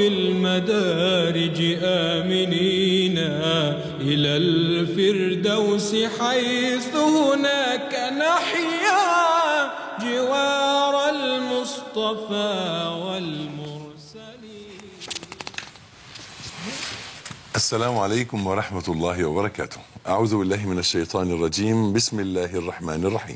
بالمدارج آمنين إلى الفردوس حيث هناك نحيا جوار المصطفى والمرسلين السلام عليكم ورحمة الله وبركاته أعوذ بالله من الشيطان الرجيم بسم الله الرحمن الرحيم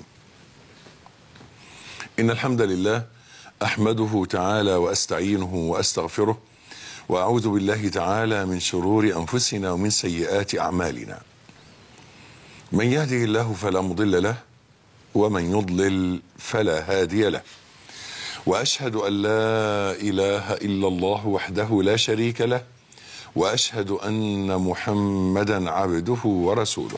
إن الحمد لله أحمده تعالى وأستعينه وأستغفره وأعوذ بالله تعالى من شرور أنفسنا ومن سيئات أعمالنا من يهده الله فلا مضل له ومن يضلل فلا هادي له وأشهد أن لا إله إلا الله وحده لا شريك له واشهد ان محمدا عبده ورسوله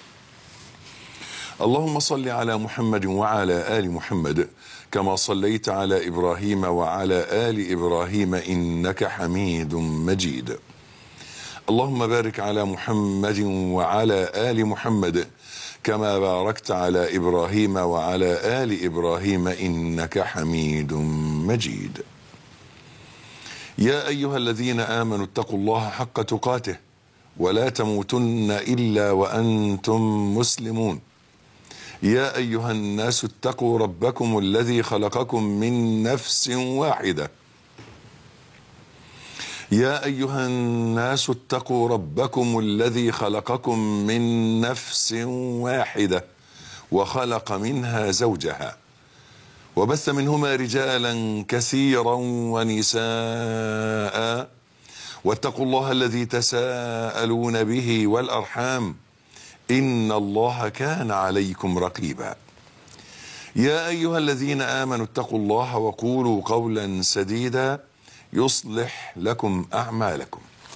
اللهم صل على محمد وعلى ال محمد كما صليت على ابراهيم وعلى ال ابراهيم انك حميد مجيد اللهم بارك على محمد وعلى ال محمد كما باركت على ابراهيم وعلى ال ابراهيم انك حميد مجيد يا ايها الذين امنوا اتقوا الله حق تقاته ولا تموتن الا وانتم مسلمون يا ايها الناس اتقوا ربكم الذي خلقكم من نفس واحده يا ايها الناس اتقوا ربكم الذي خلقكم من نفس واحده وخلق منها زوجها وبث منهما رجالا كثيرا ونساء واتقوا الله الذي تساءلون به والارحام ان الله كان عليكم رقيبا يا ايها الذين امنوا اتقوا الله وقولوا قولا سديدا يصلح لكم اعمالكم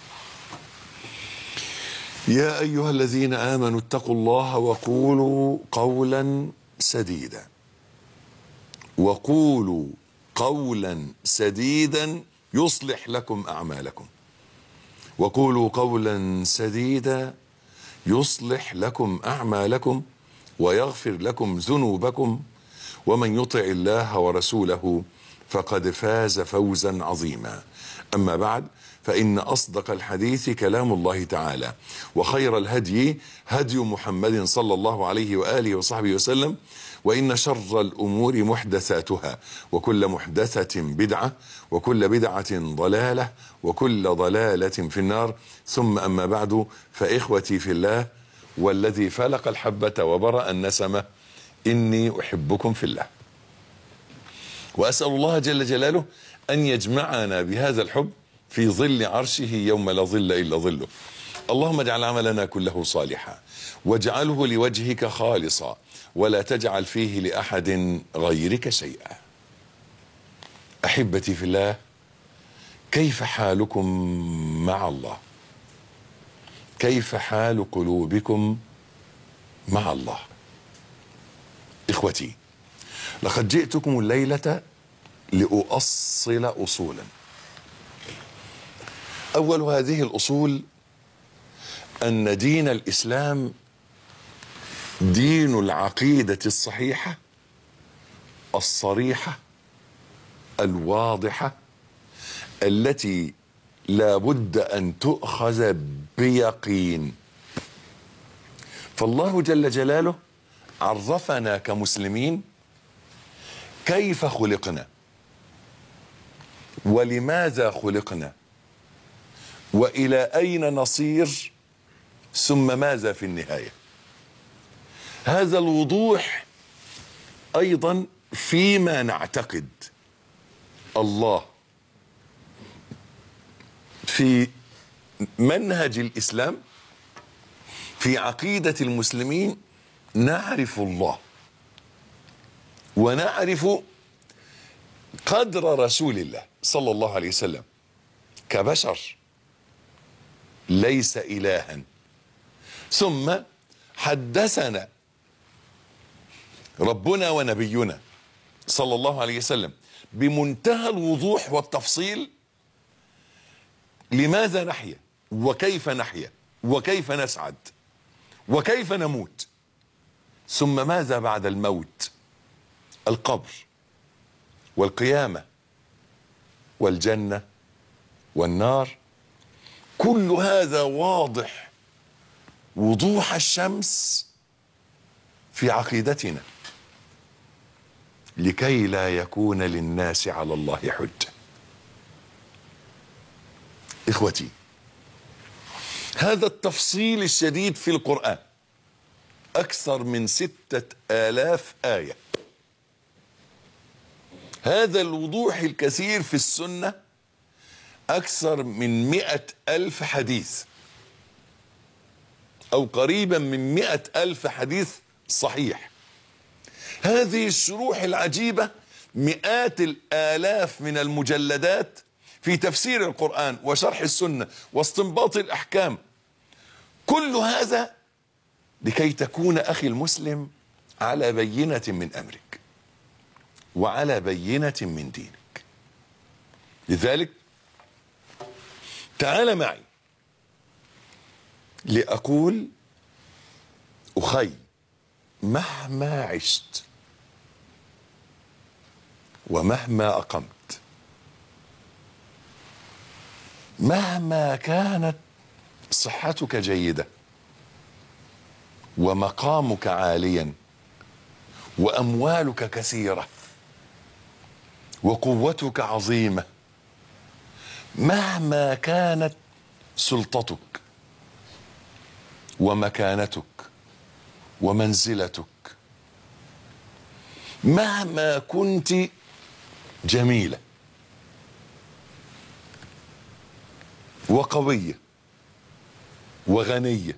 يا ايها الذين امنوا اتقوا الله وقولوا قولا سديدا وقولوا قولا سديدا يصلح لكم اعمالكم وقولوا قولا سديدا يصلح لكم اعمالكم ويغفر لكم ذنوبكم ومن يطع الله ورسوله فقد فاز فوزا عظيما اما بعد فان اصدق الحديث كلام الله تعالى وخير الهدي هدي محمد صلى الله عليه واله وصحبه وسلم وإن شر الأمور محدثاتها وكل محدثة بدعة وكل بدعة ضلالة وكل ضلالة في النار ثم أما بعد فإخوتي في الله والذي فلق الحبة وبرأ النسمة إني أحبكم في الله وأسأل الله جل جلاله أن يجمعنا بهذا الحب في ظل عرشه يوم لا ظل إلا ظله اللهم اجعل عملنا كله صالحا واجعله لوجهك خالصا ولا تجعل فيه لاحد غيرك شيئا احبتي في الله كيف حالكم مع الله كيف حال قلوبكم مع الله اخوتي لقد جئتكم الليله لاؤصل اصولا اول هذه الاصول ان دين الاسلام دين العقيده الصحيحه الصريحه الواضحه التي لا بد ان تؤخذ بيقين فالله جل جلاله عرفنا كمسلمين كيف خلقنا ولماذا خلقنا والى اين نصير ثم ماذا في النهايه هذا الوضوح ايضا فيما نعتقد الله في منهج الاسلام في عقيده المسلمين نعرف الله ونعرف قدر رسول الله صلى الله عليه وسلم كبشر ليس الها ثم حدثنا ربنا ونبينا صلى الله عليه وسلم بمنتهى الوضوح والتفصيل لماذا نحيا وكيف نحيا وكيف نسعد وكيف نموت ثم ماذا بعد الموت القبر والقيامه والجنه والنار كل هذا واضح وضوح الشمس في عقيدتنا لكي لا يكون للناس على الله حجه اخوتي هذا التفصيل الشديد في القران اكثر من سته الاف ايه هذا الوضوح الكثير في السنه اكثر من مئة الف حديث او قريبا من مئة الف حديث صحيح هذه الشروح العجيبة مئات الآلاف من المجلدات في تفسير القرآن وشرح السنة واستنباط الأحكام كل هذا لكي تكون أخي المسلم على بينة من أمرك وعلى بينة من دينك لذلك تعال معي لأقول أخي مهما عشت ومهما أقمت مهما كانت صحتك جيدة ومقامك عاليا وأموالك كثيرة وقوتك عظيمة مهما كانت سلطتك ومكانتك ومنزلتك مهما كنت جميله وقويه وغنيه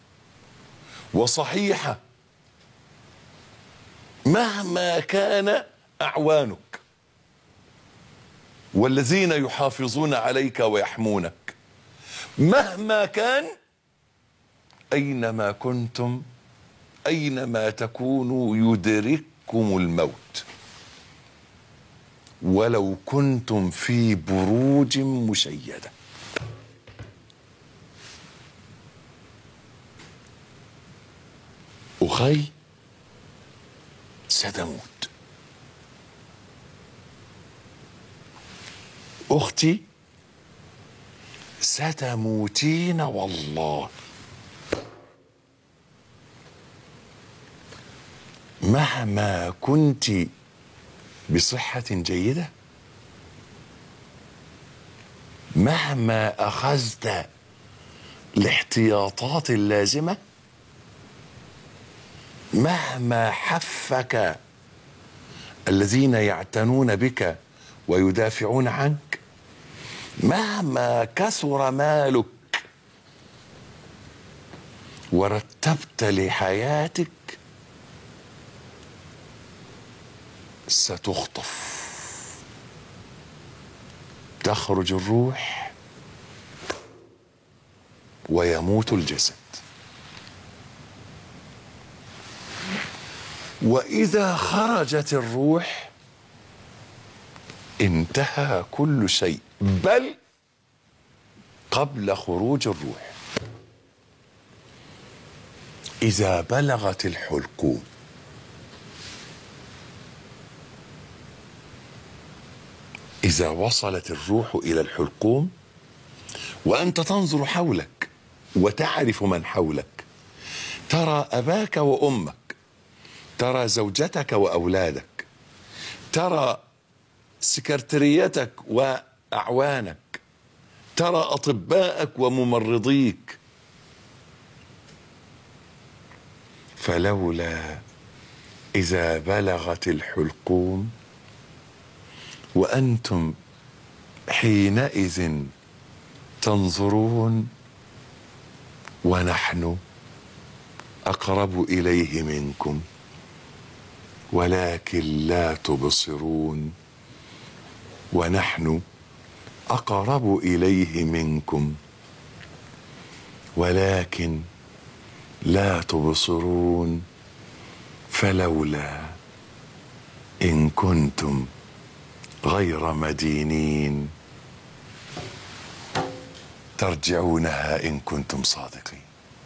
وصحيحه مهما كان اعوانك والذين يحافظون عليك ويحمونك مهما كان اينما كنتم اينما تكونوا يدرككم الموت ولو كنتم في بروج مشيده اخي ستموت اختي ستموتين والله مهما كنت بصحة جيدة مهما أخذت الاحتياطات اللازمة مهما حفك الذين يعتنون بك ويدافعون عنك مهما كثر مالك ورتبت لحياتك ستخطف تخرج الروح ويموت الجسد واذا خرجت الروح انتهى كل شيء بل قبل خروج الروح اذا بلغت الحلقوم اذا وصلت الروح الى الحلقوم وانت تنظر حولك وتعرف من حولك ترى اباك وامك ترى زوجتك واولادك ترى سكرتريتك واعوانك ترى اطباءك وممرضيك فلولا اذا بلغت الحلقوم وانتم حينئذ تنظرون ونحن اقرب اليه منكم ولكن لا تبصرون ونحن اقرب اليه منكم ولكن لا تبصرون فلولا ان كنتم غير مدينين ترجعونها ان كنتم صادقين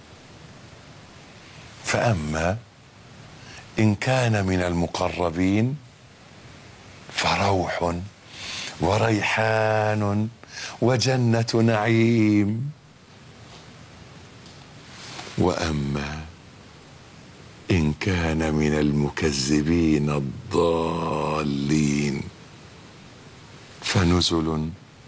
فاما ان كان من المقربين فروح وريحان وجنة نعيم وأما إن كان من المكذبين الضالين فنزل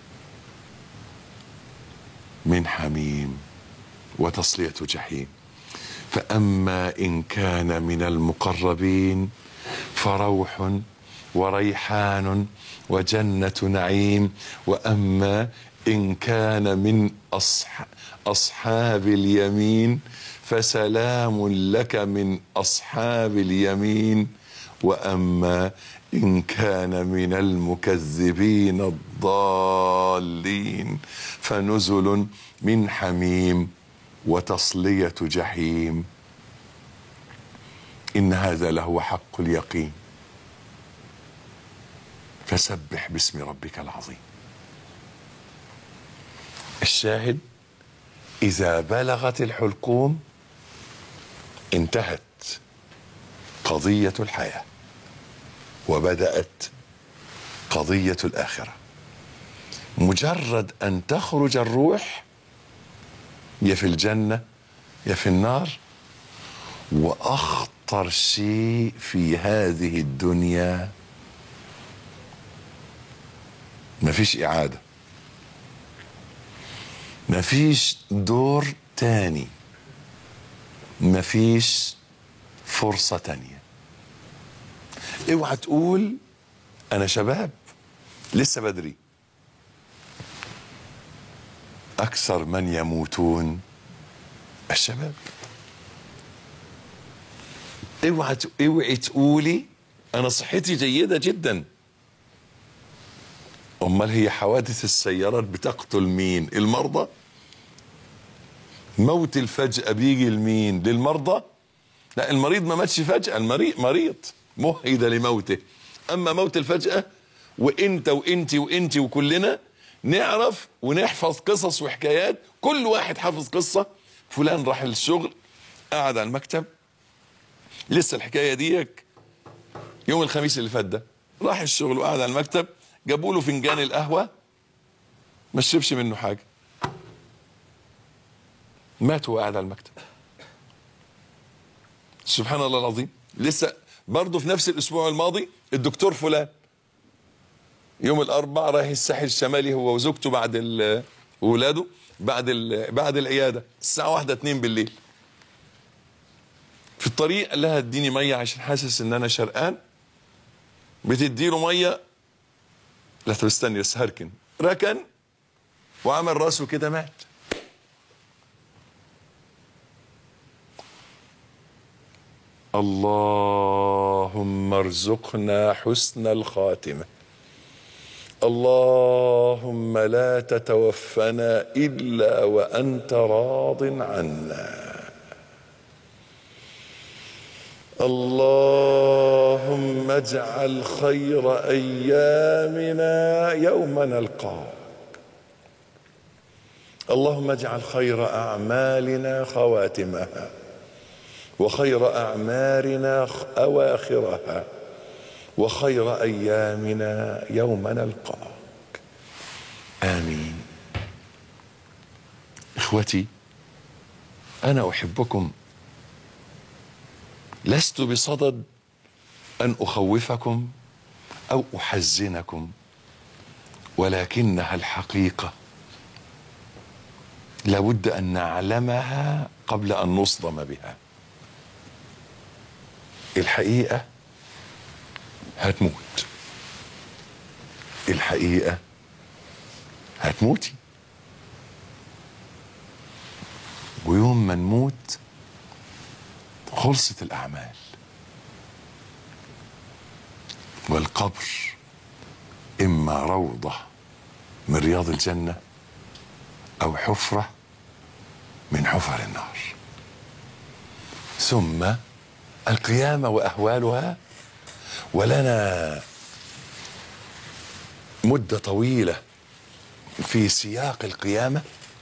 من حميم وتصلية جحيم فأما إن كان من المقربين فروح وريحان وجنة نعيم وأما إن كان من أصح أصحاب اليمين فسلام لك من أصحاب اليمين وأما إن كان من المكذبين الضالين فنزل من حميم وتصلية جحيم إن هذا لهو حق اليقين فسبح باسم ربك العظيم الشاهد إذا بلغت الحلقوم انتهت قضية الحياة وبدأت قضية الآخرة مجرد أن تخرج الروح يا في الجنة يا في النار وأخطر شيء في هذه الدنيا مفيش إعادة مفيش دور تاني مفيش فرصة تانية اوعى تقول انا شباب لسه بدري اكثر من يموتون الشباب اوعى ت- اوعي تقولي انا صحتي جيده جدا امال هي حوادث السيارات بتقتل مين المرضى موت الفجأة بيجي لمين للمرضى لا المريض ما ماتش فجأة المريض مريض مهد لموته اما موت الفجأة وانت وانت وانت وكلنا نعرف ونحفظ قصص وحكايات كل واحد حافظ قصة فلان راح الشغل قعد على المكتب لسه الحكاية ديك يوم الخميس اللي فات ده راح الشغل وقعد على المكتب جابوا له فنجان القهوة ما شربش منه حاجة مات وهو قاعد على المكتب سبحان الله العظيم لسه برضه في نفس الاسبوع الماضي الدكتور فلان يوم الاربعاء رايح الساحل الشمالي هو وزوجته بعد ال- وولاده بعد ال- بعد العياده الساعه واحدة اتنين بالليل في الطريق قال لها اديني ميه عشان حاسس ان انا شرقان بتديله ميه لا طب استني بس هركن ركن وعمل راسه كده مات اللهم ارزقنا حسن الخاتمه اللهم لا تتوفنا الا وانت راض عنا اللهم اجعل خير ايامنا يوم نلقاك اللهم اجعل خير اعمالنا خواتمها وخير اعمارنا اواخرها وخير ايامنا يوم نلقاك امين اخوتي انا احبكم لست بصدد ان اخوفكم او احزنكم ولكنها الحقيقه لابد ان نعلمها قبل ان نصدم بها الحقيقه هتموت الحقيقه هتموتي ويوم ما نموت خلصت الاعمال والقبر اما روضه من رياض الجنه او حفره من حفر النار ثم القيامه واهوالها ولنا مده طويله في سياق القيامه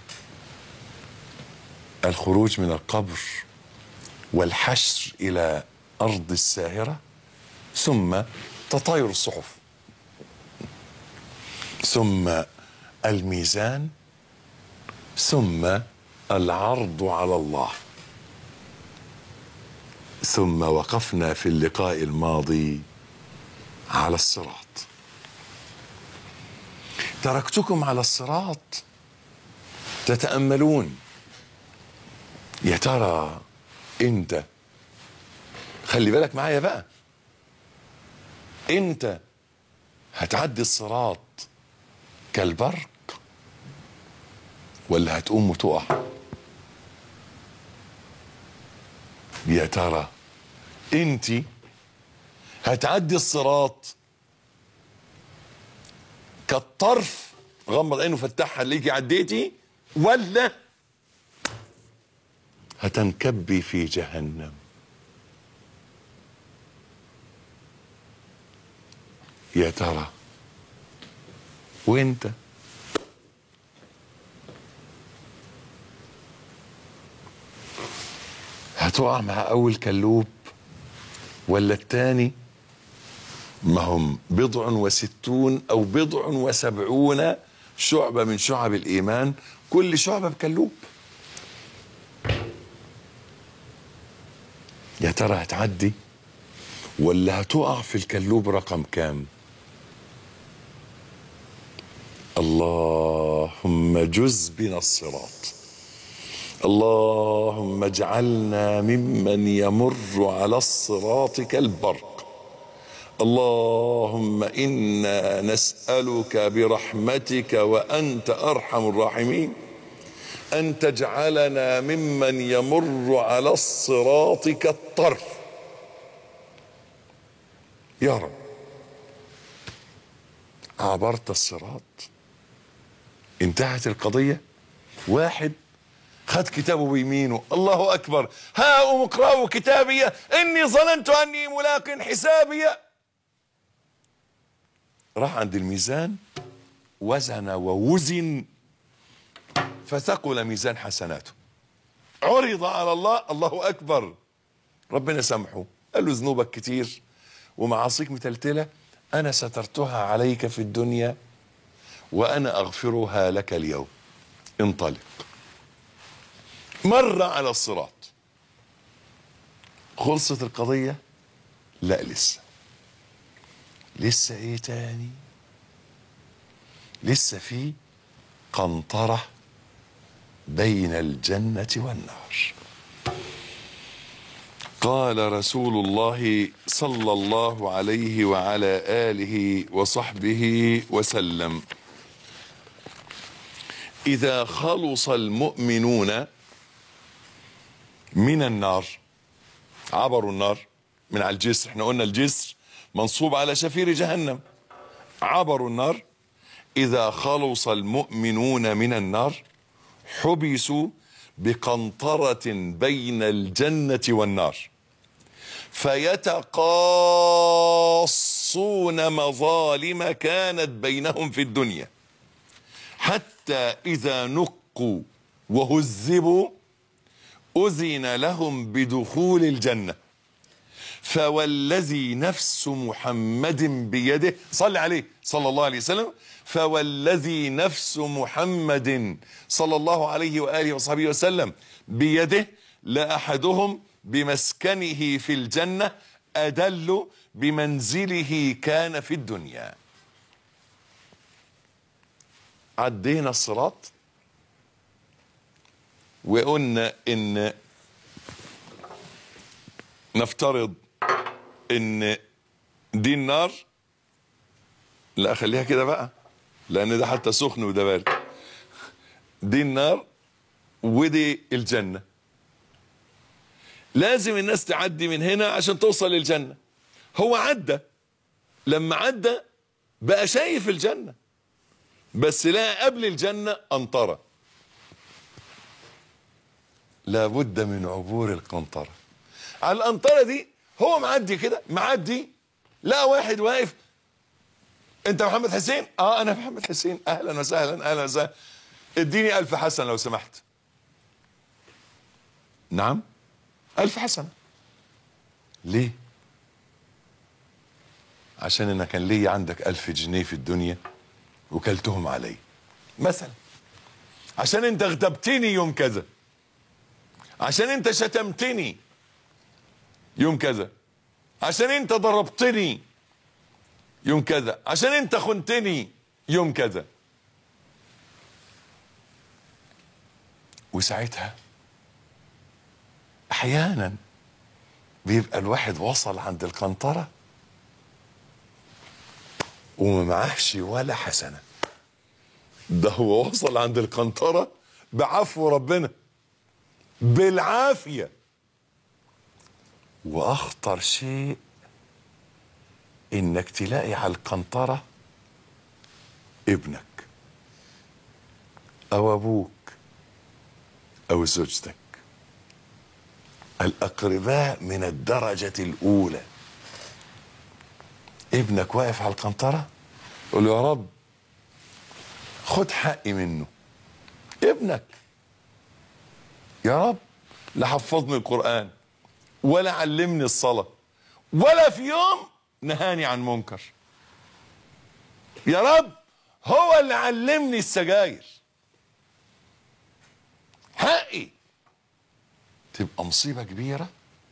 الخروج من القبر والحشر الى ارض الساهره ثم تطاير الصحف ثم الميزان ثم العرض على الله ثم وقفنا في اللقاء الماضي على الصراط تركتكم على الصراط تتاملون يا ترى انت خلي بالك معايا بقى انت هتعدي الصراط كالبرق ولا هتقوم وتقع يا ترى انت هتعدي الصراط كالطرف غمض عينه فتحها ليكي عديتي ولا هتنكبي في جهنم يا ترى وانت هتقع مع اول كلوب ولا التاني ما هم بضع وستون او بضع وسبعون شعبة من شعب الايمان كل شعبة بكلوب يا ترى هتعدي ولا هتقع في الكلوب رقم كام اللهم جز بنا الصراط اللهم اجعلنا ممن يمر على الصراط كالبرق اللهم انا نسالك برحمتك وانت ارحم الراحمين ان تجعلنا ممن يمر على الصراط كالطرف يا رب عبرت الصراط انتهت القضيه واحد خد كتابه بيمينه الله اكبر ها اقرأوا كتابي اني ظننت اني ملاق حسابي راح عند الميزان وزن ووزن فثقل ميزان حسناته عرض على الله الله اكبر ربنا سامحه قال له ذنوبك كتير ومعاصيك متلتله انا سترتها عليك في الدنيا وانا اغفرها لك اليوم انطلق مر على الصراط خلصت القضية لا لسه لسه ايه تاني لسه في قنطرة بين الجنة والنار قال رسول الله صلى الله عليه وعلى آله وصحبه وسلم إذا خلص المؤمنون من النار عبروا النار من على الجسر احنا قلنا الجسر منصوب على شفير جهنم عبروا النار اذا خلص المؤمنون من النار حبسوا بقنطرة بين الجنة والنار فيتقاصون مظالم كانت بينهم في الدنيا حتى إذا نقوا وهذبوا أذن لهم بدخول الجنة فوالذي نفس محمد بيده صل عليه صلى الله عليه وسلم فوالذي نفس محمد صلى الله عليه وآله وصحبه وسلم بيده لأحدهم بمسكنه في الجنة أدل بمنزله كان في الدنيا عدينا الصراط وقلنا ان نفترض ان دي النار لا خليها كده بقى لان ده حتى سخن وده بارد دي النار ودي الجنة لازم الناس تعدي من هنا عشان توصل للجنة هو عدى لما عدى بقى شايف الجنة بس لا قبل الجنة أنطرة لابد من عبور القنطرة على القنطرة دي هو معدي كده معدي لا واحد واقف انت محمد حسين اه انا محمد حسين اهلا وسهلا اهلا وسهلا اديني الف حسنه لو سمحت نعم الف حسنه ليه عشان انا كان ليا عندك الف جنيه في الدنيا وكلتهم علي مثلا عشان انت اغتبتني يوم كذا عشان انت شتمتني يوم كذا عشان انت ضربتني يوم كذا عشان انت خنتني يوم كذا وساعتها احيانا بيبقى الواحد وصل عند القنطرة وما معهش ولا حسنة ده هو وصل عند القنطرة بعفو ربنا بالعافية واخطر شيء انك تلاقي على القنطرة ابنك او ابوك او زوجتك الاقرباء من الدرجة الاولى ابنك واقف على القنطرة قول له يا رب خد حقي منه ابنك يا رب لا حفظني القرآن ولا علمني الصلاة ولا في يوم نهاني عن منكر يا رب هو اللي علمني السجاير حقي تبقى مصيبة كبيرة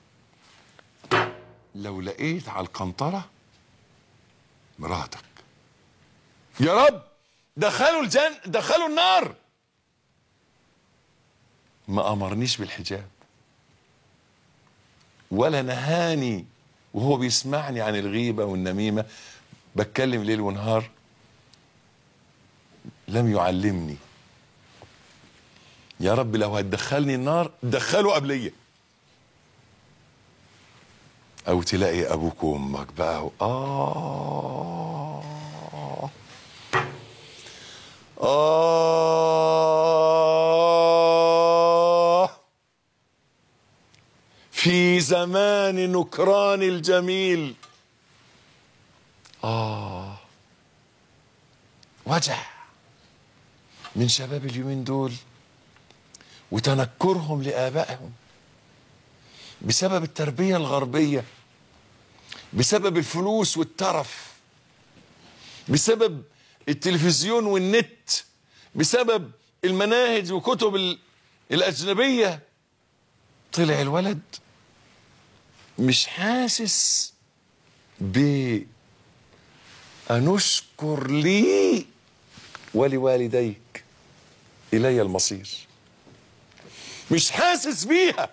لو لقيت على القنطرة مراتك يا رب دخلوا الجن دخلوا النار ما امرنيش بالحجاب ولا نهاني وهو بيسمعني عن الغيبه والنميمه بتكلم ليل ونهار لم يعلمني يا رب لو هتدخلني النار دخله قبليه او تلاقي ابوك وامك بقى اه آه في زمان نكران الجميل آه وجع من شباب اليومين دول وتنكرهم لآبائهم بسبب التربية الغربية بسبب الفلوس والترف بسبب التلفزيون والنت بسبب المناهج وكتب ال- الأجنبية طلع الولد مش حاسس ب أنشكر لي ولوالديك إلي المصير مش حاسس بيها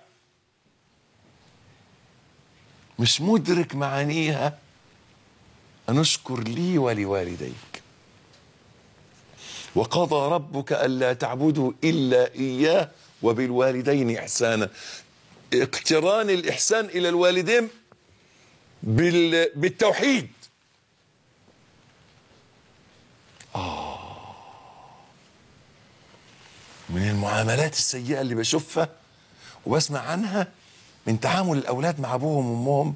مش مدرك معانيها أنشكر لي ولوالديك وقضى ربك ألا تعبدوا إلا إياه وبالوالدين إحسانا اقتران الإحسان إلى الوالدين بال... بالتوحيد آه من المعاملات السيئة اللي بشوفها وبسمع عنها من تعامل الأولاد مع أبوهم وأمهم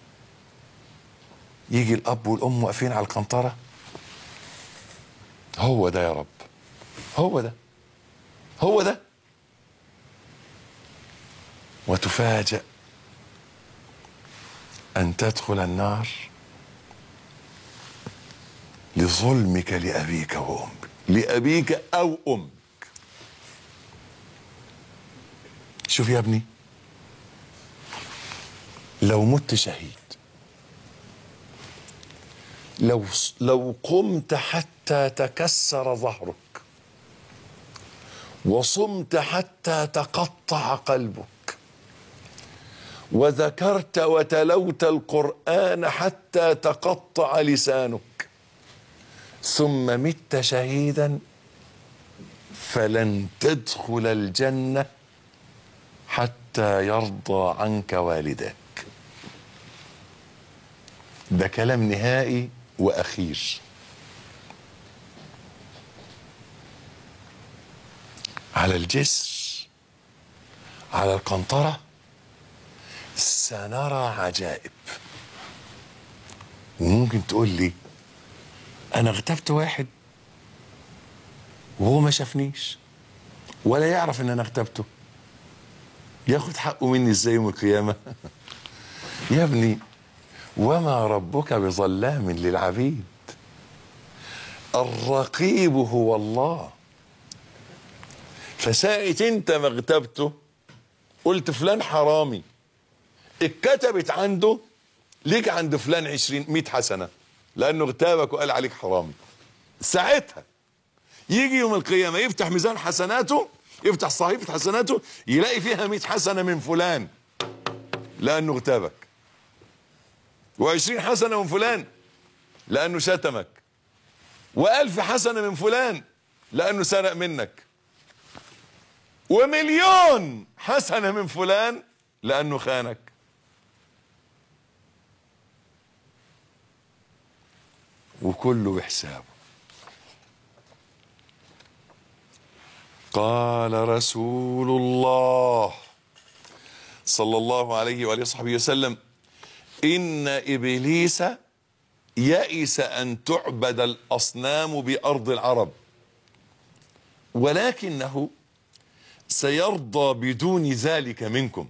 يجي الأب والأم واقفين على القنطرة هو ده يا رب هو ده هو ده وتفاجأ أن تدخل النار لظلمك لأبيك وأمك لأبيك أو أمك شوف يا ابني لو مت شهيد لو لو قمت حتى تكسر ظهرك وصمت حتى تقطع قلبك وذكرت وتلوت القرآن حتى تقطع لسانك ثم مت شهيدا فلن تدخل الجنة حتى يرضى عنك والداك ده كلام نهائي واخير على الجسر على القنطره سنرى عجائب وممكن تقول لي انا اغتبت واحد وهو ما شافنيش ولا يعرف ان انا اغتبته ياخد حقه مني ازاي يوم القيامه يا ابني وما ربك بظلام للعبيد الرقيب هو الله فساعة انت ما اغتبته قلت فلان حرامي اتكتبت عنده ليك عند فلان عشرين مئة حسنة لأنه اغتابك وقال عليك حرامي ساعتها يجي يوم القيامة يفتح ميزان حسناته يفتح صحيفة حسناته يلاقي فيها مئة حسنة من فلان لأنه اغتابك وعشرين حسنة من فلان لأنه شتمك وألف حسنة من فلان لأنه سرق منك ومليون حسنة من فلان لأنه خانك وكله بحسابه قال رسول الله صلى الله عليه وآله وصحبه وسلم إن إبليس يئس أن تعبد الأصنام بأرض العرب ولكنه سيرضى بدون ذلك منكم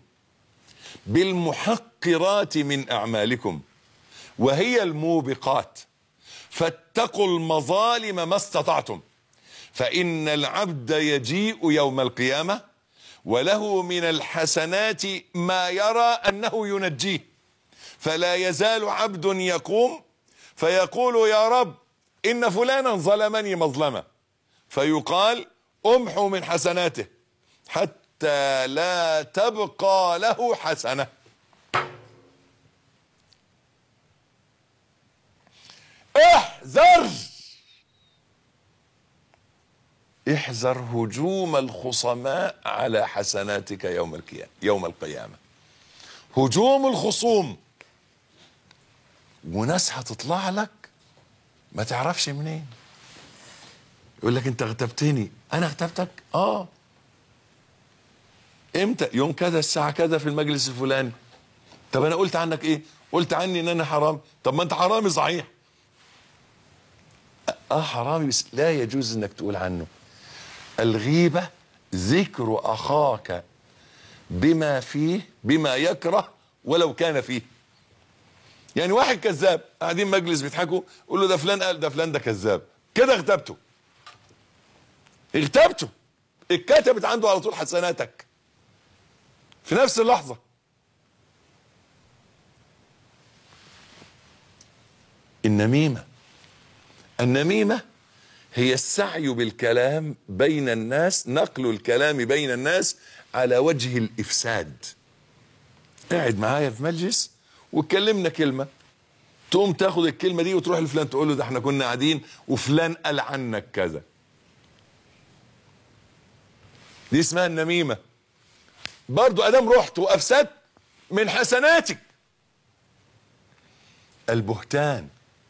بالمحقرات من أعمالكم وهي الموبقات فاتقوا المظالم ما استطعتم فإن العبد يجيء يوم القيامة وله من الحسنات ما يرى أنه ينجيه فلا يزال عبد يقوم فيقول يا رب إن فلانا ظلمني مظلمة فيقال امحو من حسناته حتى لا تبقى له حسنة احذر احذر هجوم الخصماء على حسناتك يوم القيامة يوم القيامة هجوم الخصوم وناس هتطلع لك ما تعرفش منين يقول لك انت اغتبتني انا اغتبتك اه امتى يوم كذا الساعه كذا في المجلس الفلاني طب انا قلت عنك ايه قلت عني ان انا حرام طب ما انت حرامي صحيح اه حرامي بس لا يجوز انك تقول عنه الغيبه ذكر اخاك بما فيه بما يكره ولو كان فيه يعني واحد كذاب قاعدين مجلس بيضحكوا قول له ده فلان قال ده فلان ده كذاب كده اغتبته اغتبته اتكتبت عنده على طول حسناتك في نفس اللحظة النميمة النميمة هي السعي بالكلام بين الناس نقل الكلام بين الناس على وجه الإفساد قاعد معايا في مجلس واتكلمنا كلمة تقوم تاخد الكلمة دي وتروح لفلان تقول له ده احنا كنا قاعدين وفلان قال عنك كذا دي اسمها النميمة برضو ادام رحت وافسدت من حسناتك البهتان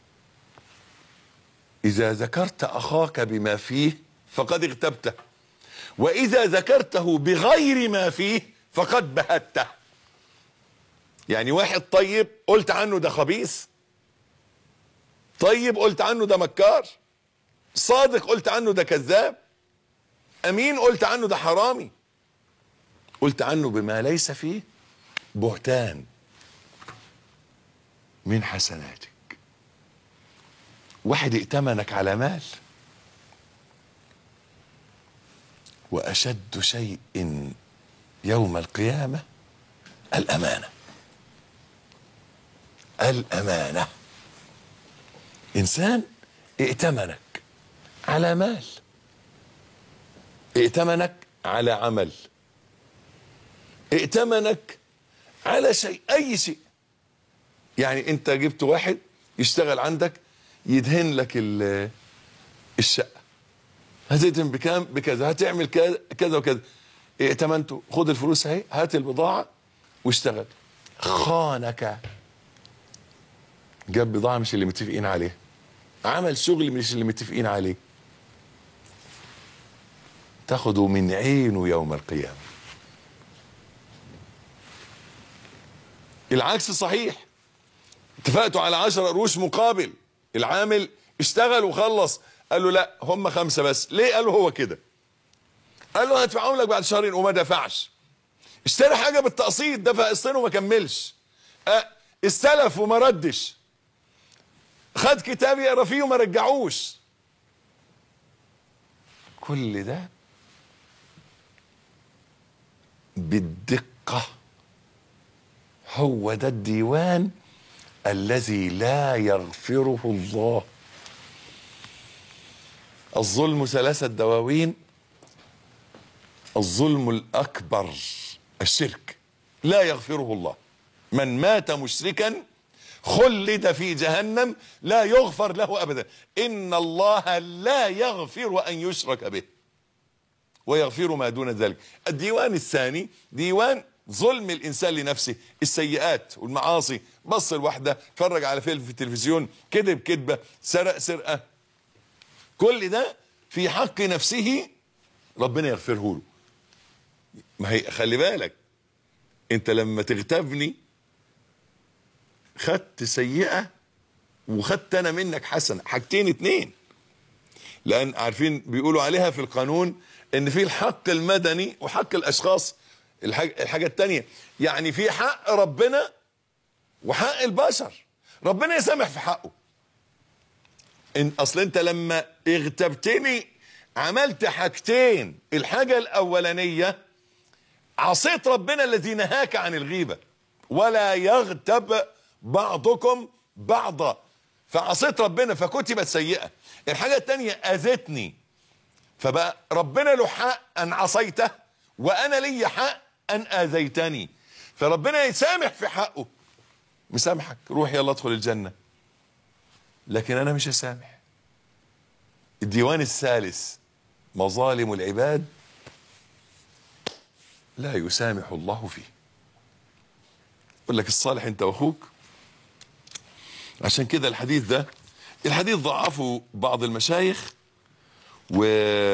اذا ذكرت اخاك بما فيه فقد اغتبته واذا ذكرته بغير ما فيه فقد بهته يعني واحد طيب قلت عنه ده خبيث طيب قلت عنه ده مكار صادق قلت عنه ده كذاب امين قلت عنه ده حرامي قلت عنه بما ليس فيه بهتان من حسناتك واحد ائتمنك على مال واشد شيء يوم القيامه الامانه الامانه انسان ائتمنك على مال ائتمنك على عمل ائتمنك على شيء اي شيء يعني انت جبت واحد يشتغل عندك يدهن لك الشقه هتدهن بكام بكذا هتعمل كذا كذا وكذا ائتمنته خد الفلوس اهي هات البضاعه واشتغل خانك جاب بضاعه مش اللي متفقين عليها عمل شغل مش اللي متفقين عليه تاخده من عينه يوم القيامة العكس صحيح اتفقتوا على عشر قروش مقابل العامل اشتغل وخلص قال له لا هم خمسة بس ليه قال له هو كده قال له هدفعهم لك بعد شهرين وما دفعش اشترى حاجة بالتقسيط دفع قسطين وما كملش اه استلف وما ردش خد كتاب يقرا فيه وما رجعوش كل ده بالدقة هو ده الديوان الذي لا يغفره الله الظلم ثلاثة دواوين الظلم الأكبر الشرك لا يغفره الله من مات مشركا خلد في جهنم لا يغفر له أبدا إن الله لا يغفر أن يشرك به ويغفر ما دون ذلك الديوان الثاني ديوان ظلم الانسان لنفسه السيئات والمعاصي بص الواحده اتفرج على فيلم في التلفزيون كذب كذبه سرق سرقه كل ده في حق نفسه ربنا يغفره له ما هي خلي بالك انت لما تغتابني خدت سيئه وخدت انا منك حسنه حاجتين اتنين لان عارفين بيقولوا عليها في القانون ان في الحق المدني وحق الاشخاص الحاجة, الحاجة التانية يعني في حق ربنا وحق البشر ربنا يسامح في حقه ان اصل انت لما اغتبتني عملت حاجتين الحاجة الاولانية عصيت ربنا الذي نهاك عن الغيبة ولا يغتب بعضكم بعضا فعصيت ربنا فكتبت سيئة الحاجة التانية اذتني فبقى ربنا له حق ان عصيته وانا لي حق ان اذيتني فربنا يسامح في حقه مسامحك روح يلا ادخل الجنه لكن انا مش هسامح الديوان الثالث مظالم العباد لا يسامح الله فيه يقول لك الصالح انت واخوك عشان كده الحديث ده الحديث ضعفه بعض المشايخ و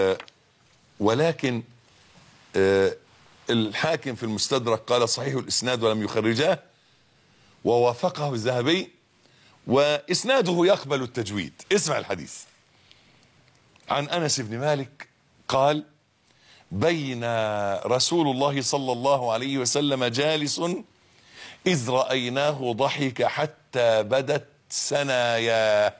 ولكن آه الحاكم في المستدرك قال صحيح الاسناد ولم يخرجاه ووافقه الذهبي واسناده يقبل التجويد اسمع الحديث عن انس بن مالك قال بين رسول الله صلى الله عليه وسلم جالس اذ رايناه ضحك حتى بدت سناياه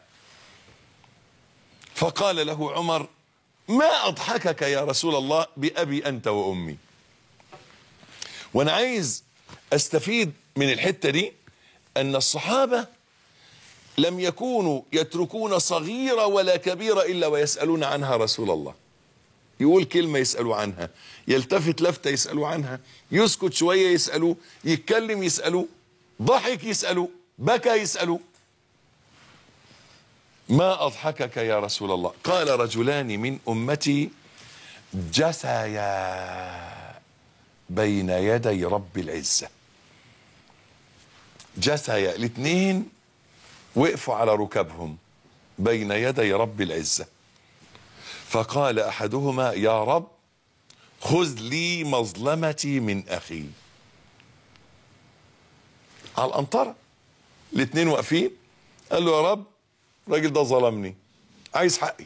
فقال له عمر ما اضحكك يا رسول الله بابي انت وامي وانا عايز استفيد من الحته دي ان الصحابه لم يكونوا يتركون صغيره ولا كبيره الا ويسالون عنها رسول الله يقول كلمه يسالوا عنها يلتفت لفته يسالوا عنها يسكت شويه يسالوا يتكلم يسالوا ضحك يسالوا بكى يسالوا ما اضحكك يا رسول الله قال رجلان من امتي جثيا بين يدي رب العزة جثيا الاثنين وقفوا على ركبهم بين يدي رب العزة فقال أحدهما يا رب خذ لي مظلمتي من أخي على الأنطرة الاثنين واقفين قال له يا رب الراجل ده ظلمني عايز حقي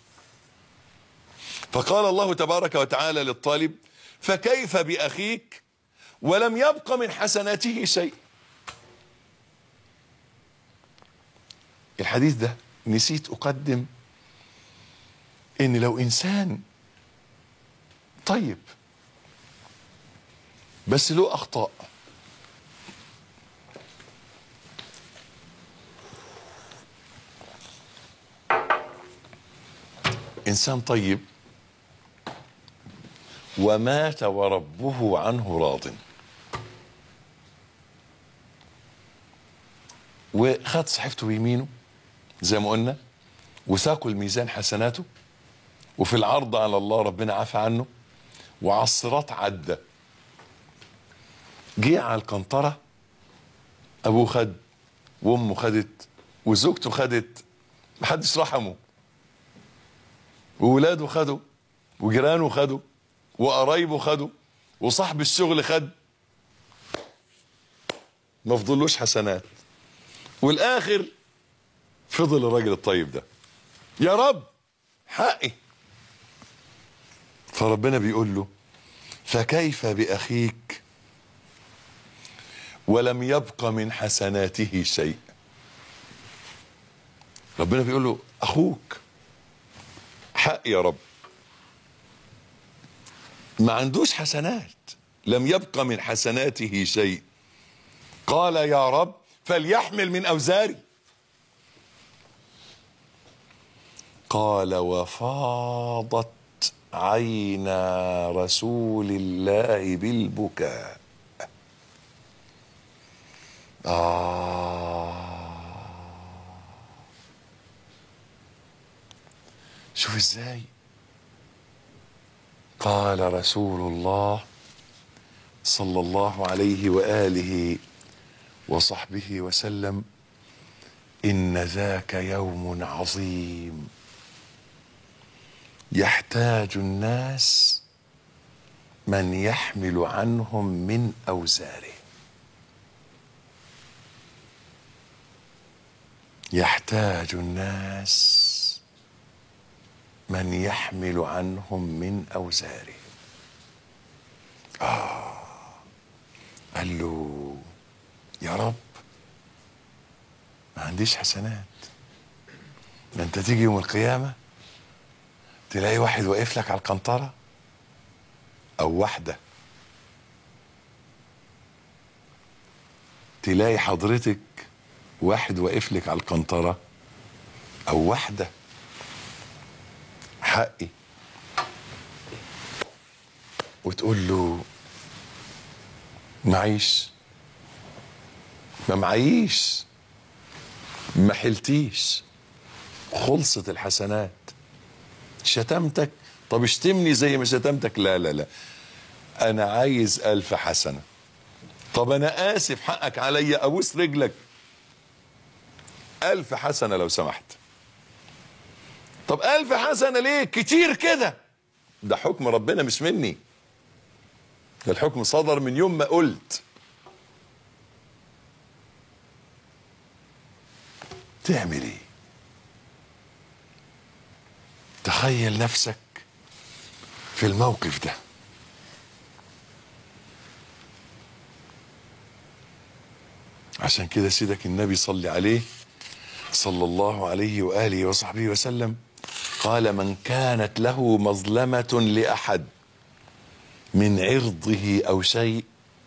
فقال الله تبارك وتعالى للطالب فكيف بأخيك ولم يبق من حسناته شيء الحديث ده نسيت أقدم إن لو إنسان طيب بس له أخطاء إنسان طيب ومات وربه عنه راض وخد صحيفته بيمينه زي ما قلنا وثاقوا الميزان حسناته وفي العرض على الله ربنا عفى عنه وعلى الصراط عدى جه على القنطره ابوه خد وامه خدت وزوجته خدت محدش رحمه وولاده خدوا وجيرانه خدوا وقرايبه خدوا وصاحب الشغل خد ما فضلوش حسنات والاخر فضل الراجل الطيب ده يا رب حقي فربنا بيقول له فكيف باخيك ولم يبق من حسناته شيء ربنا بيقول له اخوك حق يا رب ما عندوش حسنات لم يبق من حسناته شيء قال يا رب فليحمل من أوزاري قال وفاضت عينا رسول الله بالبكاء آه شوف ازاي قال رسول الله صلى الله عليه واله وصحبه وسلم ان ذاك يوم عظيم يحتاج الناس من يحمل عنهم من اوزاره يحتاج الناس من يحمل عنهم من اوزاره اه قال له يا رب ما عنديش حسنات ده انت تيجي يوم القيامه تلاقي واحد واقف لك على القنطره او واحده تلاقي حضرتك واحد واقف لك على القنطره او واحده حقي وتقول له معيش ما معيش ما حلتيش خلصت الحسنات شتمتك طب اشتمني زي ما شتمتك لا لا لا انا عايز الف حسنه طب انا اسف حقك عليا ابوس رجلك الف حسنه لو سمحت طب ألف حسنة ليه كتير كده ده حكم ربنا مش مني ده الحكم صدر من يوم ما قلت تعمل ايه تخيل نفسك في الموقف ده عشان كده سيدك النبي صلي عليه صلى الله عليه واله وصحبه وسلم قال من كانت له مظلمه لاحد من عرضه او شيء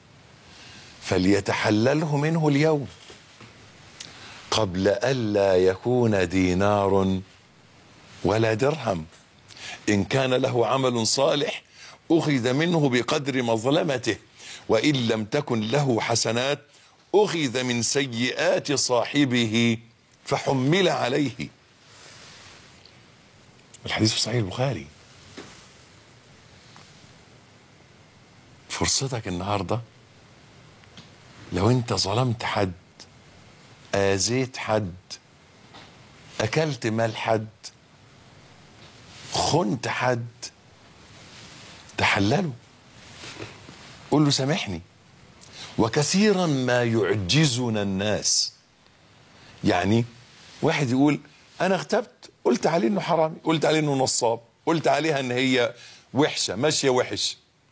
فليتحلله منه اليوم قبل الا يكون دينار ولا درهم ان كان له عمل صالح اخذ منه بقدر مظلمته وان لم تكن له حسنات اخذ من سيئات صاحبه فحمل عليه الحديث في صحيح البخاري فرصتك النهارده لو انت ظلمت حد اذيت حد اكلت مال حد خنت حد تحلله قول له سامحني وكثيرا ما يعجزنا الناس يعني واحد يقول انا اغتبت قلت عليه انه حرامي قلت عليه انه نصاب قلت عليها ان هي وحشه ماشيه وحش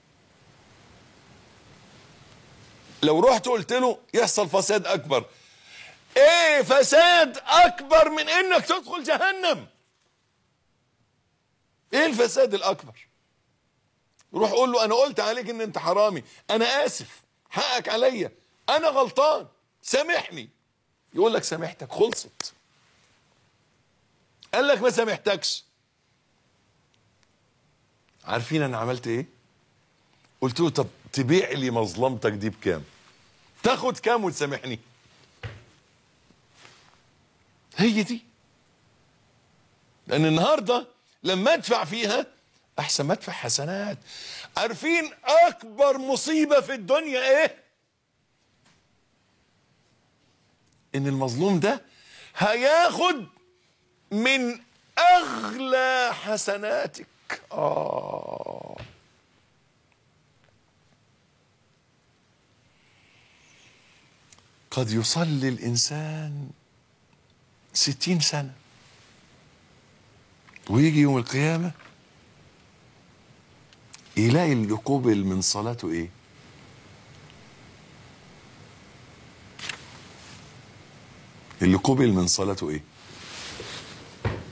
لو رحت قلت له يحصل فساد اكبر ايه فساد اكبر من انك تدخل جهنم ايه الفساد الاكبر روح قول له انا قلت عليك ان انت حرامي انا اسف حقك عليا انا غلطان سامحني يقول لك سامحتك خلصت قال لك ما سامحتكش عارفين انا عملت ايه قلت له طب تبيع لي مظلمتك دي بكام تاخد كام وتسامحني هي دي لان النهارده لما ادفع فيها احسن ما ادفع حسنات عارفين اكبر مصيبه في الدنيا ايه ان المظلوم ده هياخد من اغلى حسناتك اه قد يصلي الانسان ستين سنه ويجي يوم القيامه يلاقي اللي قبل من صلاته ايه اللي قبل من صلاته ايه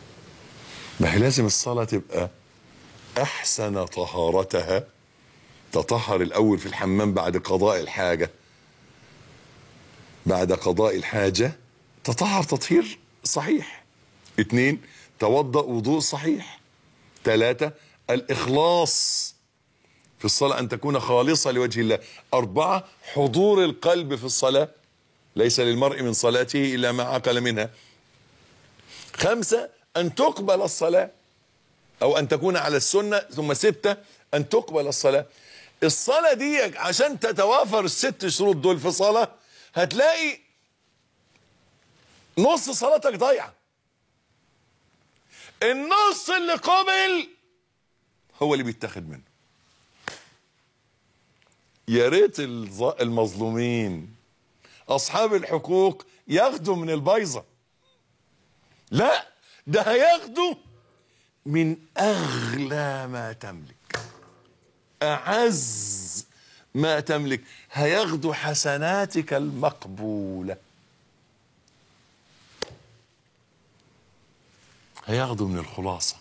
ما هي لازم الصلاة تبقى أحسن طهارتها تطهر الاول في الحمام بعد قضاء الحاجه بعد قضاء الحاجه تطهر تطهير صحيح اثنين توضأ وضوء صحيح ثلاثة الإخلاص في الصلاة أن تكون خالصة لوجه الله أربعة حضور القلب في الصلاة ليس للمرء من صلاته إلا ما عقل منها خمسة أن تقبل الصلاة أو أن تكون على السنة ثم ستة أن تقبل الصلاة الصلاة دي عشان تتوافر الست شروط دول في صلاة هتلاقي نص صلاتك ضايعة النص اللي قبل هو اللي بيتاخد منه يا ريت الظ- المظلومين اصحاب الحقوق ياخدوا من البيضه لا ده هياخدوا من اغلى ما تملك اعز ما تملك هياخدوا حسناتك المقبوله هياخدوا من الخلاصه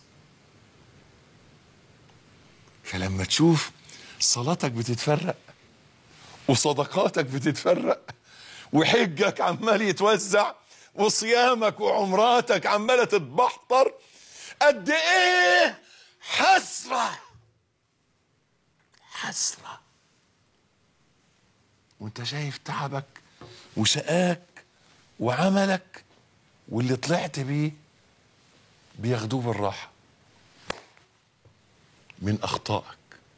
فلما تشوف صلاتك بتتفرق وصدقاتك بتتفرق وحجك عمال يتوزع وصيامك وعمراتك عماله تتبحتر قد ايه حسره حسره وانت شايف تعبك وشقاك وعملك واللي طلعت بيه بياخدوه بالراحه من اخطائك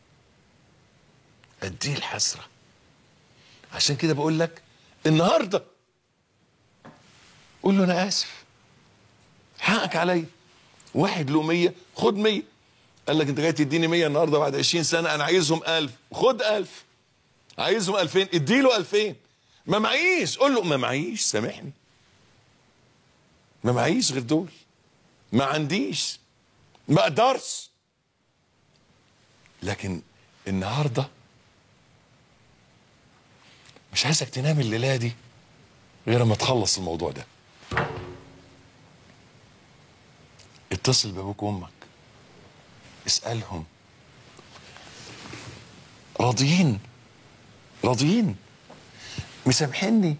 قد ايه الحسره عشان كده بقول لك النهارده قول له انا اسف حقك عليا واحد له 100 خد 100 قال لك انت جاي تديني 100 النهارده بعد 20 سنه انا عايزهم 1000 خد 1000 عايزهم 2000 اديله 2000 ما معيش قول له ما معيش سامحني ما معيش غير دول ما عنديش ما اقدرش لكن النهارده مش عايزك تنام الليله دي غير ما تخلص الموضوع ده اتصل بابوك وامك اسالهم راضيين راضيين مسامحيني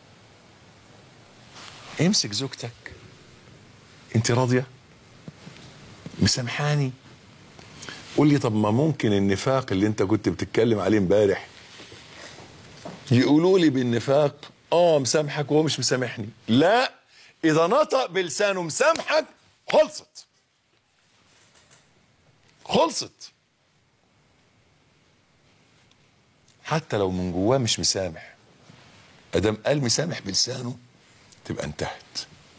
امسك زوجتك انت راضيه مسامحاني قول لي طب ما ممكن النفاق اللي انت كنت بتتكلم عليه امبارح يقولوا لي بالنفاق اه مسامحك وهو مش مسامحني لا اذا نطق بلسانه مسامحك خلصت خلصت حتى لو من جواه مش مسامح ادام قال مسامح بلسانه تبقى انتهت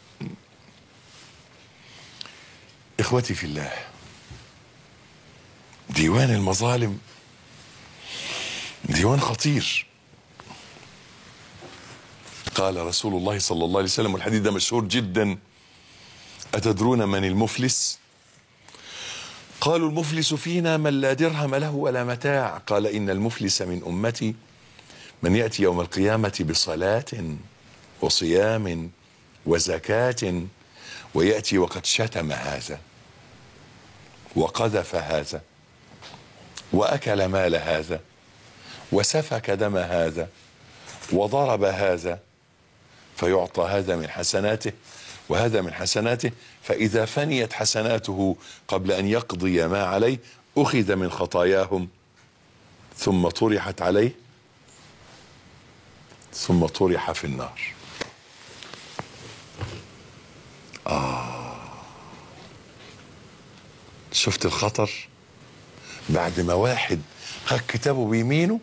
اخوتي في الله ديوان المظالم ديوان خطير قال رسول الله صلى الله عليه وسلم والحديث ده مشهور جدا أتدرون من المفلس قالوا المفلس فينا من لا درهم له ولا متاع قال إن المفلس من أمتي من يأتي يوم القيامة بصلاة وصيام وزكاة ويأتي وقد شتم هذا وقذف هذا وأكل مال هذا وسفك دم هذا وضرب هذا فيعطى هذا من حسناته وهذا من حسناته فإذا فنيت حسناته قبل أن يقضي ما عليه أخذ من خطاياهم ثم طرحت عليه ثم طرح في النار آه شفت الخطر بعد ما واحد خد كتابه بيمينه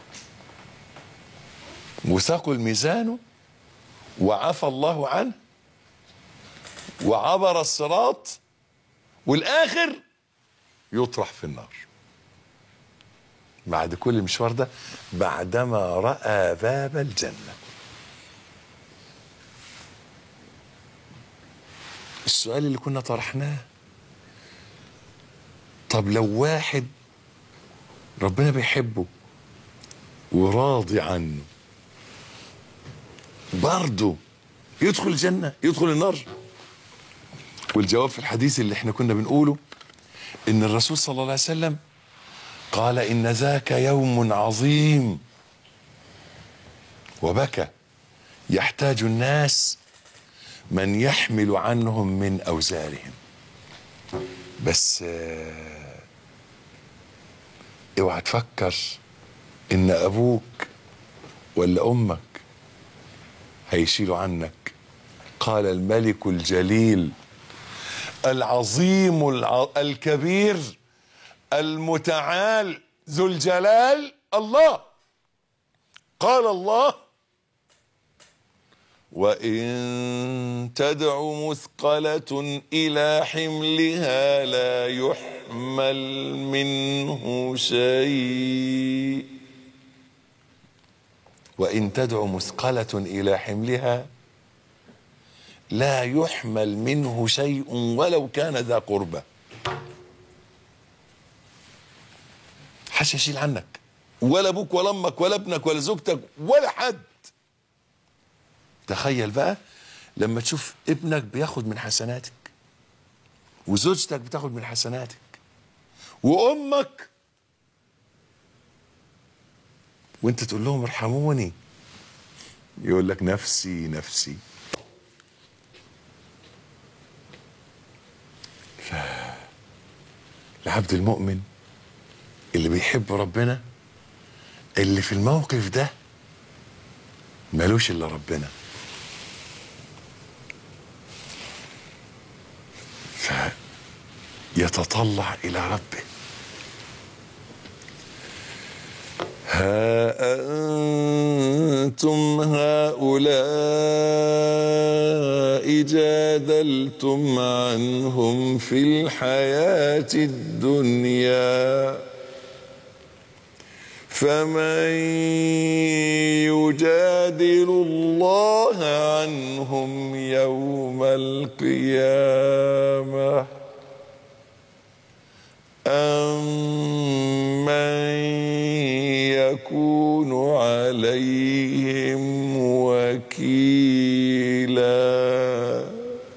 وثقل ميزانه وعفى الله عنه وعبر الصراط والاخر يطرح في النار بعد كل المشوار ده بعدما راى باب الجنه السؤال اللي كنا طرحناه طب لو واحد ربنا بيحبه وراضي عنه برضه يدخل الجنة يدخل النار والجواب في الحديث اللي احنا كنا بنقوله ان الرسول صلى الله عليه وسلم قال إن ذاك يوم عظيم وبكى يحتاج الناس من يحمل عنهم من أوزارهم بس آه، اوعى تفكر ان ابوك ولا امك هيشيلوا عنك قال الملك الجليل العظيم الع... الكبير المتعال ذو الجلال الله قال الله وإن تدع مثقلة إلى حملها لا يحمل منه شيء وإن تدع مثقلة إلى حملها لا يحمل منه شيء ولو كان ذا قربى حش يشيل عنك ولا ابوك ولا امك ولا ابنك ولا زوجتك ولا حد تخيل بقى لما تشوف ابنك بياخد من حسناتك وزوجتك بتاخد من حسناتك وامك وانت تقول لهم ارحموني يقول لك نفسي نفسي العبد المؤمن اللي بيحب ربنا اللي في الموقف ده ملوش الا ربنا فيتطلع الى ربه ها انتم هؤلاء جادلتم عنهم في الحياه الدنيا فمن يجادل الله عنهم يوم القيامه أم من يكون عليهم وكيلا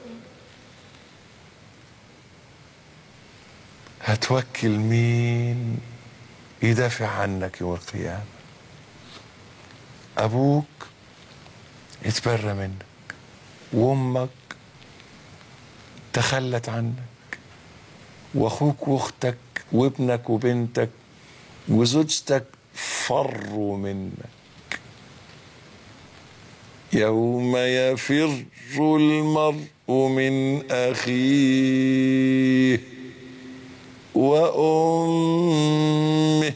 هتوكل مين يدافع عنك يوم القيامة أبوك يتبرى منك وأمك تخلت عنك واخوك واختك وابنك وبنتك وزوجتك فروا منك يوم يفر المرء من اخيه وامه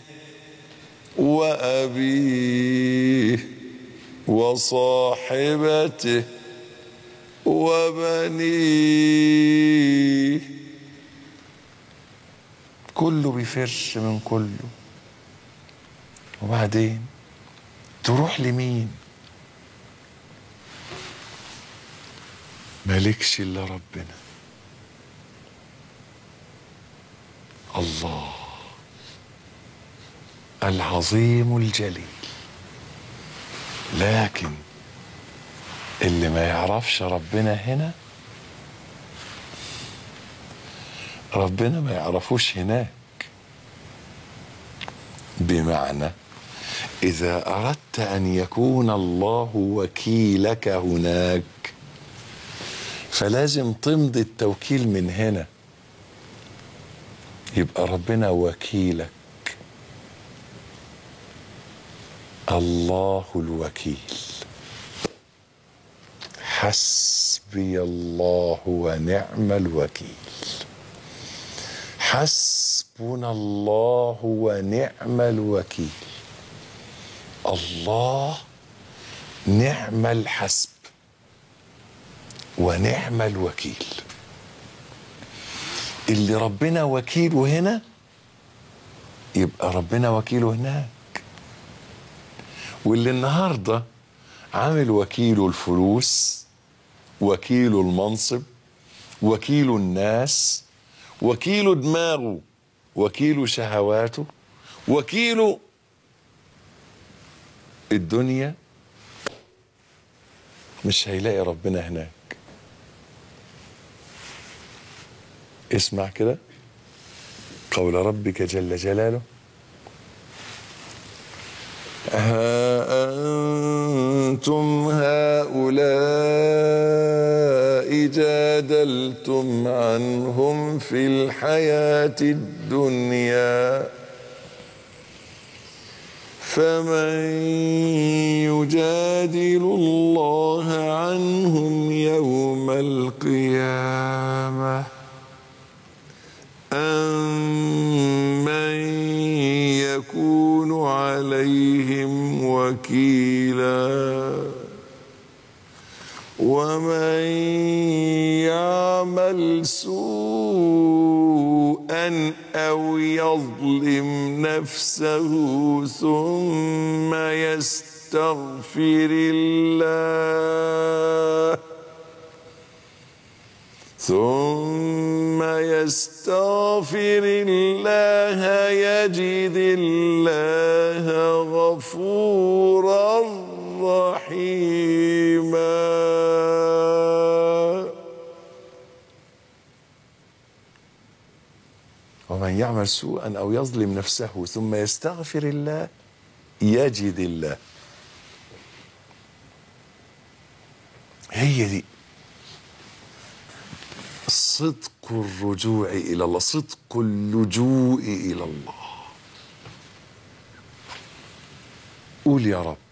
وابيه وصاحبته وبنيه كله بيفرش من كله وبعدين تروح لمين مالكش الا ربنا الله العظيم الجليل لكن اللي ما يعرفش ربنا هنا ربنا ما يعرفوش هناك بمعنى اذا اردت ان يكون الله وكيلك هناك فلازم تمضي التوكيل من هنا يبقى ربنا وكيلك الله الوكيل حسبي الله ونعم الوكيل حسبنا الله ونعم الوكيل الله نعم الحسب ونعم الوكيل اللي ربنا وكيله هنا يبقى ربنا وكيله هناك واللي النهارده عامل وكيله الفلوس وكيله المنصب وكيله الناس وكيله دماغه وكيله شهواته وكيله الدنيا مش هيلاقي ربنا هناك اسمع كده قول ربك جل جلاله ها أنتم هؤلاء جادلتم عنهم في الحياة الدنيا فمن يجادل الله عنهم يوم القيامة أم من يكون عليهم وكيلا ومن يعمل سوءا او يظلم نفسه ثم يستغفر الله ثم يستغفر الله يجد الله غفورا رحيما ومن يعمل سوءا او يظلم نفسه ثم يستغفر الله يجد الله هي دي صدق الرجوع الى الله صدق اللجوء الى الله قول يا رب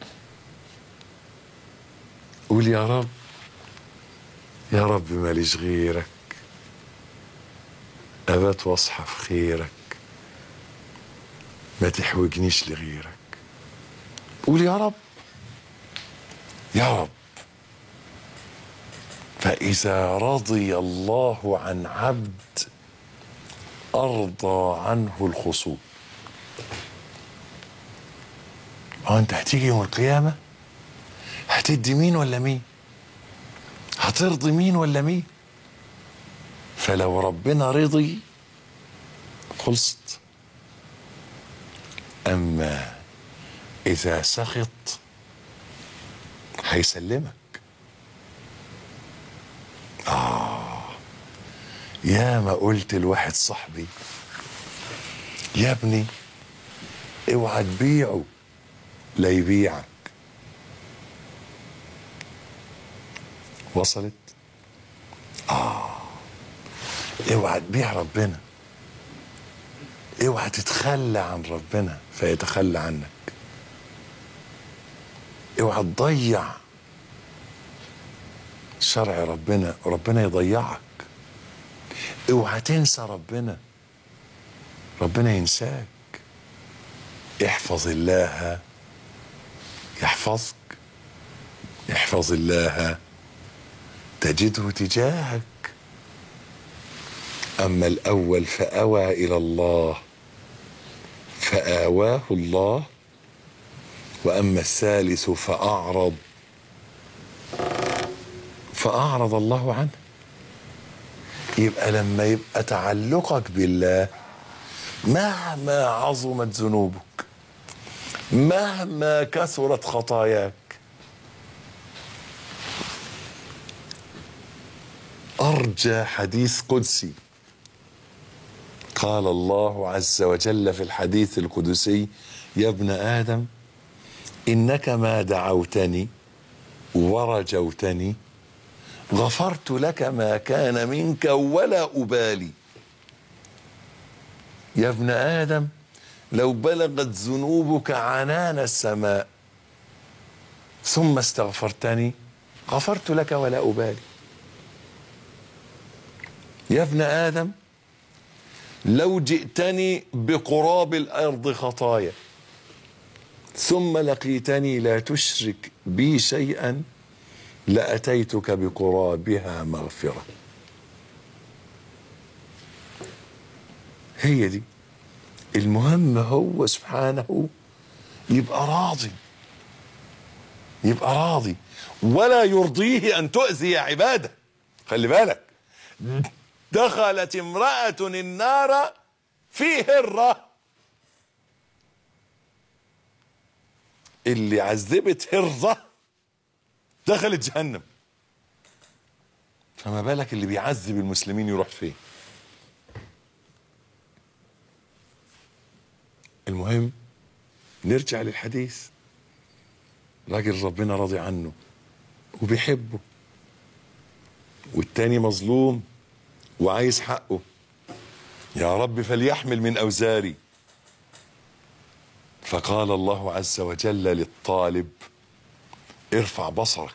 قول يا رب يا رب ماليش غيرك ابات واصحى في خيرك ما تحوجنيش لغيرك قول يا رب يا رب فإذا رضي الله عن عبد أرضى عنه الخصوم هو أنت هتيجي يوم القيامة هتدي مين ولا مين هترضي مين ولا مين فلو ربنا رضي خلصت أما إذا سخط هيسلمك يا ما قلت لواحد صاحبي يا ابني اوعى تبيعه لا يبيعك وصلت اه اوعى تبيع ربنا اوعى تتخلى عن ربنا فيتخلى عنك اوعى تضيع شرع ربنا ربنا يضيعك اوعى تنسى ربنا ربنا ينساك احفظ الله يحفظك احفظ الله تجده تجاهك اما الاول فاوى الى الله فاواه الله واما الثالث فاعرض فاعرض الله عنه يبقى لما يبقى تعلقك بالله مهما عظمت ذنوبك مهما كثرت خطاياك ارجى حديث قدسي قال الله عز وجل في الحديث القدسي يا ابن ادم انك ما دعوتني ورجوتني غفرت لك ما كان منك ولا ابالي يا ابن ادم لو بلغت ذنوبك عنان السماء ثم استغفرتني غفرت لك ولا ابالي يا ابن ادم لو جئتني بقراب الارض خطايا ثم لقيتني لا تشرك بي شيئا لاتيتك بقرابها مغفره هي دي المهم هو سبحانه يبقى راضي يبقى راضي ولا يرضيه ان تؤذي عباده خلي بالك دخلت امرأة النار في هرة اللي عذبت هرة دخلت جهنم فما بالك اللي بيعذب المسلمين يروح فين المهم نرجع للحديث راجل ربنا راضي عنه وبيحبه والتاني مظلوم وعايز حقه يا رب فليحمل من أوزاري فقال الله عز وجل للطالب ارفع بصرك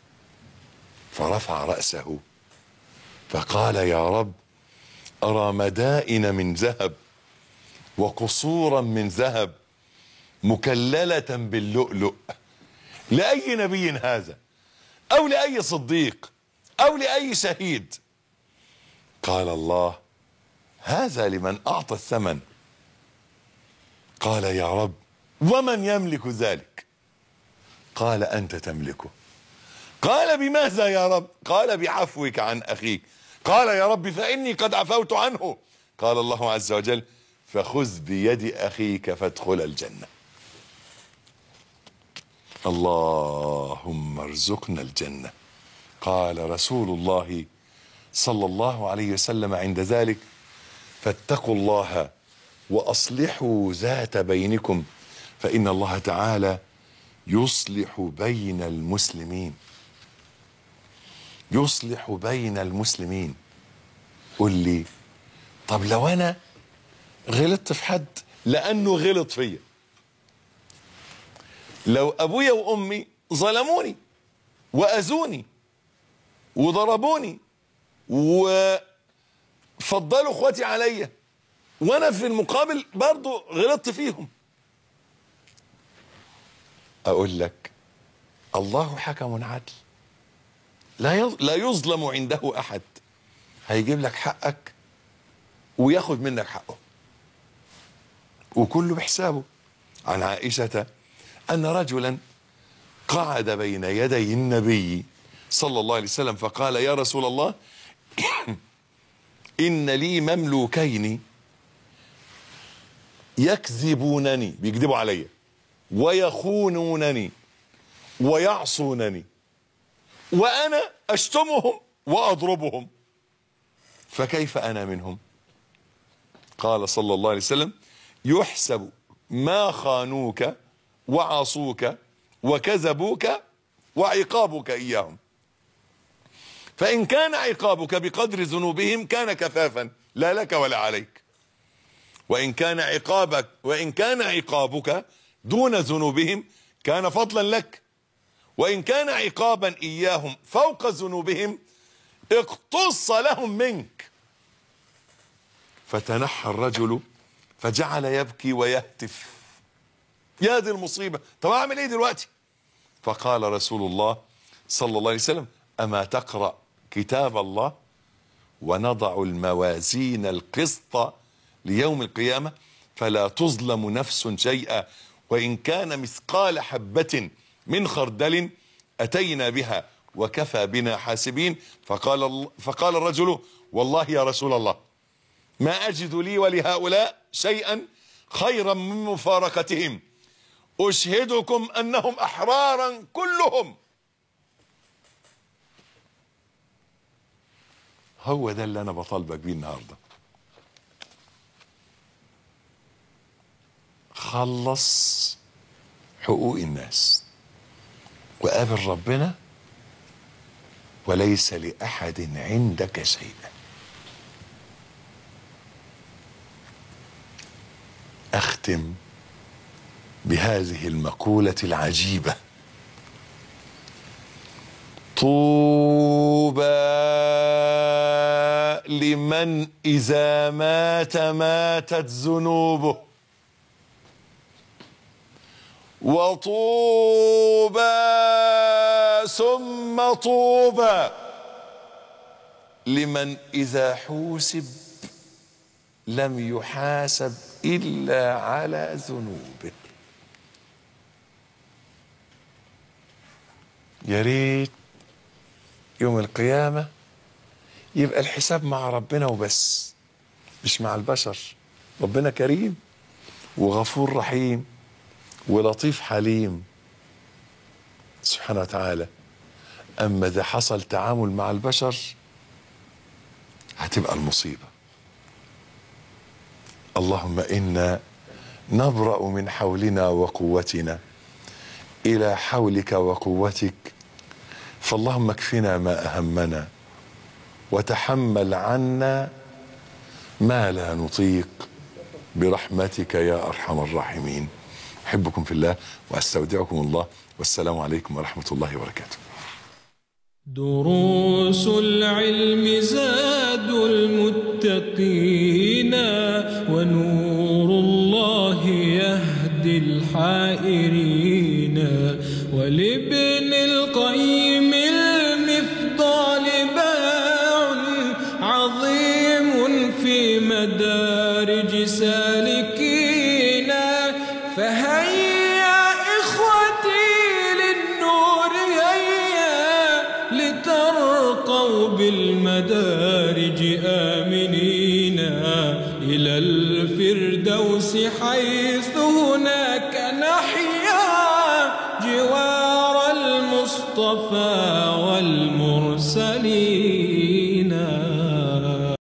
فرفع رأسه فقال يا رب أرى مدائن من ذهب وقصورا من ذهب مكللة باللؤلؤ لأي نبي هذا أو لأي صديق أو لأي شهيد قال الله هذا لمن أعطى الثمن قال يا رب ومن يملك ذلك قال أنت تملكه قال بماذا يا رب قال بعفوك عن أخيك قال يا رب فإني قد عفوت عنه قال الله عز وجل فخذ بيد أخيك فادخل الجنة اللهم ارزقنا الجنة قال رسول الله صلى الله عليه وسلم عند ذلك فاتقوا الله واصلحوا ذات بينكم فان الله تعالى يصلح بين المسلمين يصلح بين المسلمين قل لي طب لو انا غلطت في حد لانه غلط فيا لو ابويا وامي ظلموني واذوني وضربوني وفضلوا اخواتي عليا وانا في المقابل برضو غلطت فيهم اقول لك الله حكم عدل لا يظ- لا يظلم عنده احد هيجيب لك حقك وياخد منك حقه وكله بحسابه عن عائشه ان رجلا قعد بين يدي النبي صلى الله عليه وسلم فقال يا رسول الله ان لي مملوكين يكذبونني بيكذبوا علي ويخونونني ويعصونني وانا اشتمهم واضربهم فكيف انا منهم قال صلى الله عليه وسلم يحسب ما خانوك وعصوك وكذبوك وعقابك اياهم فان كان عقابك بقدر ذنوبهم كان كفافا لا لك ولا عليك وان كان عقابك وان كان عقابك دون ذنوبهم كان فضلا لك وان كان عقابا اياهم فوق ذنوبهم اقتص لهم منك فتنحى الرجل فجعل يبكي ويهتف يا دي المصيبه طب اعمل ايه دلوقتي فقال رسول الله صلى الله عليه وسلم اما تقرا كتاب الله ونضع الموازين القسط ليوم القيامه فلا تظلم نفس شيئا وان كان مثقال حبه من خردل اتينا بها وكفى بنا حاسبين فقال ال- فقال الرجل والله يا رسول الله ما اجد لي ولهؤلاء شيئا خيرا من مفارقتهم اشهدكم انهم احرارا كلهم هو ده اللي انا بطالبك بيه النهارده خلص حقوق الناس وقابل ربنا وليس لاحد عندك شيء اختم بهذه المقوله العجيبه طوبى لمن اذا مات ماتت ذنوبه وطوبى ثم طوبى لمن اذا حوسب لم يحاسب الا على ذنوبه يا ريت يوم القيامه يبقى الحساب مع ربنا وبس مش مع البشر ربنا كريم وغفور رحيم ولطيف حليم سبحانه وتعالى اما اذا حصل تعامل مع البشر هتبقى المصيبه اللهم انا نبرأ من حولنا وقوتنا إلى حولك وقوتك فاللهم اكفنا ما أهمنا وتحمل عنا ما لا نطيق برحمتك يا أرحم الراحمين أحبكم في الله وأستودعكم الله والسلام عليكم ورحمة الله وبركاته دروس العلم زاد المتقين ونور الله يهدي الحائرين ولابن القيم المفضال باع عظيم في مدارج سالكين فهيا إخوتي للنور هيا لترقوا بالمدارج آمنين إلى الفردوس حيث هناك نحيا جوار المصطفى والمرسلين